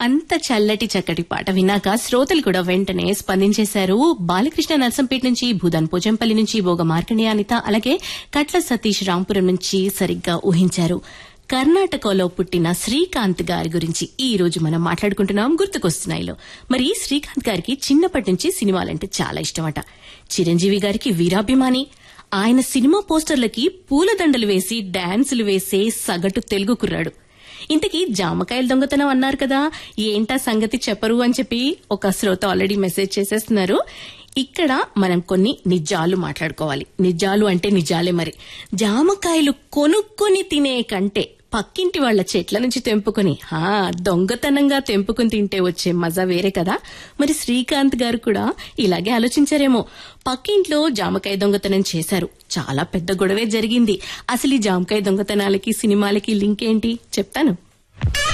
అంత చల్లటి చక్కటి పాట విన్నాక శ్రోతలు కూడా వెంటనే స్పందించేశారు బాలకృష్ణ నర్సంపేట నుంచి భూదాన్ పోజంపల్లి నుంచి భోగ మార్కండే అనిత అలాగే కట్ల సతీష్ రాంపురం నుంచి సరిగ్గా ఊహించారు కర్ణాటకలో పుట్టిన శ్రీకాంత్ గారి గురించి ఈ రోజు మనం మాట్లాడుకుంటున్నాం గుర్తుకొస్తున్నాయిలో మరి శ్రీకాంత్ గారికి చిన్నప్పటి నుంచి సినిమాలంటే చాలా ఇష్టమట చిరంజీవి గారికి వీరాభిమాని ఆయన సినిమా పోస్టర్లకి పూలదండలు వేసి డాన్సులు వేసే సగటు తెలుగు కుర్రాడు ఇంతకీ జామకాయల దొంగతనం అన్నారు కదా ఏంటా సంగతి చెప్పరు అని చెప్పి ఒక శ్రోత ఆల్రెడీ మెసేజ్ చేసేస్తున్నారు ఇక్కడ మనం కొన్ని నిజాలు మాట్లాడుకోవాలి నిజాలు అంటే నిజాలే మరి జామకాయలు కొనుక్కొని తినే కంటే పక్కింటి వాళ్ళ చెట్ల నుంచి తెంపుకొని హా దొంగతనంగా తెంపుకొని తింటే వచ్చే మజా వేరే కదా మరి శ్రీకాంత్ గారు కూడా ఇలాగే ఆలోచించారేమో పక్కింట్లో జామకాయ దొంగతనం చేశారు చాలా పెద్ద గొడవే జరిగింది అసలు ఈ జామకాయ దొంగతనాలకి సినిమాలకి లింక్ ఏంటి చెప్తాను